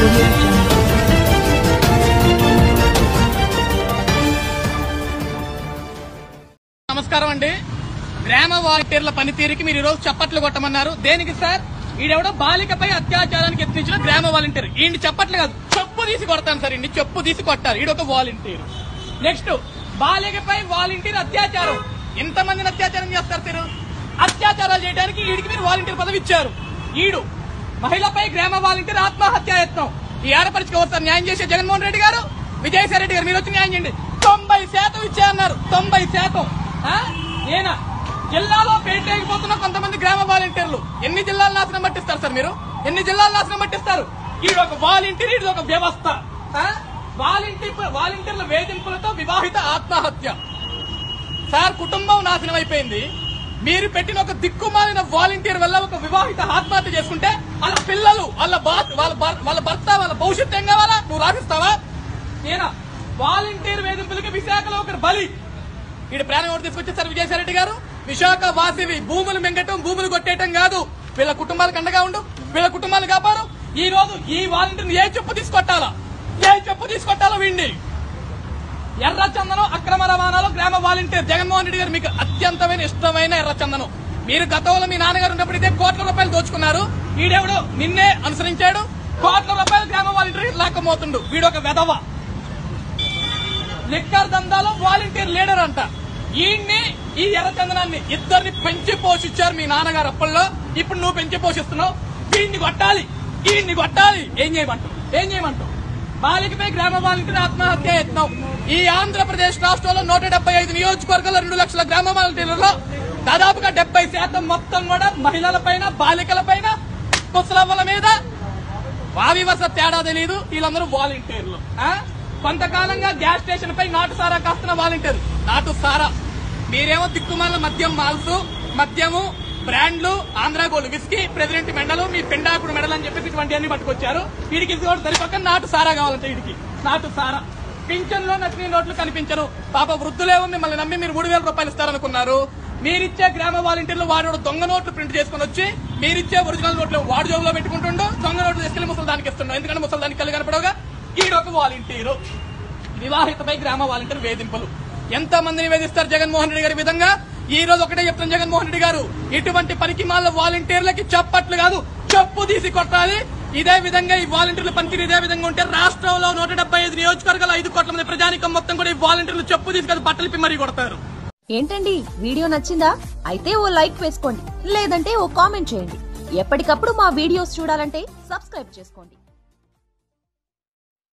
audio jungle. నమస్కారం అండి గ్రామ వాలంటీర్ల పనితీరుకి మీరు ఈరోజు చప్పట్లు కొట్టమన్నారు దేనికి సార్ ఈడెవడో బాలికపై అత్యాచారానికి యత్నించిన గ్రామ వాలంటీర్ ఈయన చప్పట్లు కాదు చెప్పు తీసి కొడతాను సార్ ఈయన్ని చెప్పు తీసి కొట్టారు ఈడొక వాలంటీర్ నెక్స్ట్ బాలికపై వాలంటీర్ అత్యాచారం ఇంతమందిని అత్యాచారం చేస్తారు మీరు అత్యాచారాలు చేయడానికి ఈడికి మీరు వాలంటీర్ పదవి ఇచ్చారు ఈడు మహిళపై గ్రామ వాలంటీర్ ఆత్మహత్య యత్నం ఈ ఆడపరిచికి వస్తారు న్యాయం చేసే జగన్మోహన్ రెడ్డి గారు విజయసాయి రెడ్డి గారు మీరు వచ్చి న్యాయం చేయండి తొంభై శాతం ఇచ్చారన్నారు తొంభై శాతం ఆ? ఏనా జిల్లాలో పేటలేకపోతున్న కొంతమంది గ్రామ వాలంటీర్లు ఎన్ని జిల్లాలు నాశనం పట్టిస్తారు సార్ మీరు ఎన్ని జిల్లాలు నాశనం పట్టిస్తారు ఇది ఒక వాలంటీర్ ఇది ఒక వ్యవస్థ ఆ? వాలంటీర్ వాలంటీర్ల వేధింపులతో వివాహిత ఆత్మహత్య సార్ కుటుంబం నాశనం అయిపోయింది మీరు పెట్టిన ఒక దిక్కుమాలిన వాలంటీర్ వల్ల ఒక వివాహిత ఆత్మహత్య చేసుకుంటే వాళ్ళ పిల్లలు వాళ్ళ బా- వాళ్ళ భర్- వాళ్ళ భర్త వాళ్ళ భవిష్యత్తు ఏం కావాలా నువ్వు రాసిస్తావా నేనా వాలంటీర్ వేధింపులకి విశాఖలో ఒకరు బలి ఈడు ప్రాణం ఎవరు తీసుకొచ్చేసారు విజయసాయిరెడ్డి గారు విశాఖ వాసివి భూములు మింగటం భూములు కొట్టేయటం కాదు వీళ్ళ కుటుంబాలకు అండగా ఉండు వీళ్ళ కుటుంబాలు కాపాడు ఈ రోజు ఈ వాలంటీర్ని ఏ చెప్పు తీసుకొట్టాలా ఏ చెప్పు తీసుకొట్టాలో వీడిని ఎర్ర చందనం అక్రమ రవాణాలో గ్రామ వాలంటీర్ జగన్మోహన్ రెడ్డి గారు మీకు అత్యంతమైన ఇష్టమైన ఎర్ర చందనం మీరు గతంలో మీ నాన్నగారు ఉన్నప్పుడు ఇదే కోట్ల రూపాయలు దోచుకున్నారు వీడెవడు నిన్నే అనుసరించాడు కోట్ల రూపాయలు గ్రామ వాలంటీర్ లేకపోతుండు వీడొక వెధవ లిక్కర్ దందాలో వాలంటీర్ లీడర్ అంట ఈయన్ని ఈ ఎర్రచందనాన్ని ఇద్దరిని పెంచి పోషించారు మీ నాన్నగారు అప్పట్లో ఇప్పుడు నువ్వు పెంచి పోషిస్తున్నావు వీడిని కొట్టాలి వీడిని కొట్టాలి ఏం చేయమంటావు ఏం చేయమంటావు బాలికపై గ్రామ వాలంటీర్ ఆత్మహత్య యత్నం ఈ ఆంధ్రప్రదేశ్ రాష్ట్రంలో నూట డెబ్బై ఐదు నియోజకవర్గాల్లో రెండు లక్షల గ్రామ వాలంటీర్లలో దాదాపుగా డెబ్బై శాతం మొత్తం కూడా మహిళల పైన బాలికల పైన ముసలమ్మల మీద వావివస తేడా తెలియదు వీళ్ళందరూ వాలంటీర్లు ఆ? కొంతకాలంగా గ్యాస్ స్టేషన్ పై నాటు సారా కాస్తున్న వాలంటీర్ నాటు సారా మీరేమో దిక్కుమాల మద్యం మాల్స్ మద్యము బ్రాండ్లు ఆంధ్రా గోల్డ్ విస్కీ ప్రెసిడెంట్ మెడలు మీ పెండాకుడు మెడలు అని చెప్పి ఇటువంటి అన్ని పట్టుకొచ్చారు వీడికి ఇది కూడా సరిపక్క నాటు సారా కావాలంటే వీడికి నాటు సారా పింఛన్లో నచ్చిన నోట్లు కనిపించరు పాప వృద్ధులేమో మిమ్మల్ని నమ్మి మీరు మూడు వేల రూపాయలు ఇస్తారనుకున్నారు మీరిచ్చే గ్రామ వాలంటీర్లు వాడు దొంగ నోట్లు ప్రింట్ చేసుకుని వచ్చి మీరిచ్చే ఒరిజినల్ నోట్లు వాడు జోబులో పెట్టుకుంటుండో దొంగ నోట్లు తీసుకెళ్లి ముసలిదానికి ఇస్తుండో ఎందుకంటే ముసలిదానికి కళ్ళు కనపడవుగా ఈడొక వాలంటీరు వివాహితపై గ్రామ వాలంటీర్ వేధింపులు ఎంత మందిని వేధిస్తారు జగన్మోహన్ రెడ్డి గారి విధంగా ఈ రోజు ఒకటే చెప్తున్న జగన్మోహన్ రెడ్డి గారు ఇటువంటి పనికి మాల వాలంటీర్లకి చెప్పట్లు కాదు చెప్పు తీసి కొట్టాలి ఇదే విధంగా ఈ వాలంటీర్ల పనితీరు ఇదే విధంగా ఉంటే రాష్ట్రంలో నూట డెబ్బై ఐదు నియోజకవర్గాల ఐదు కోట్ల మంది ప్రజానికం మొత్తం కూడా ఈ వాలంటీర్లు చెప్పు తీసి కాదు బట్టలు ఇప్పి మరీ కొడతారు ఏంటండి వీడియో నచ్చిందా అయితే ఓ లైక్ వేసుకోండి లేదంటే ఓ కామెంట్ చేయండి ఎప్పటికప్పుడు మా వీడియోస్ చూడాలంటే సబ్స్క్రైబ్ చేసుకోండి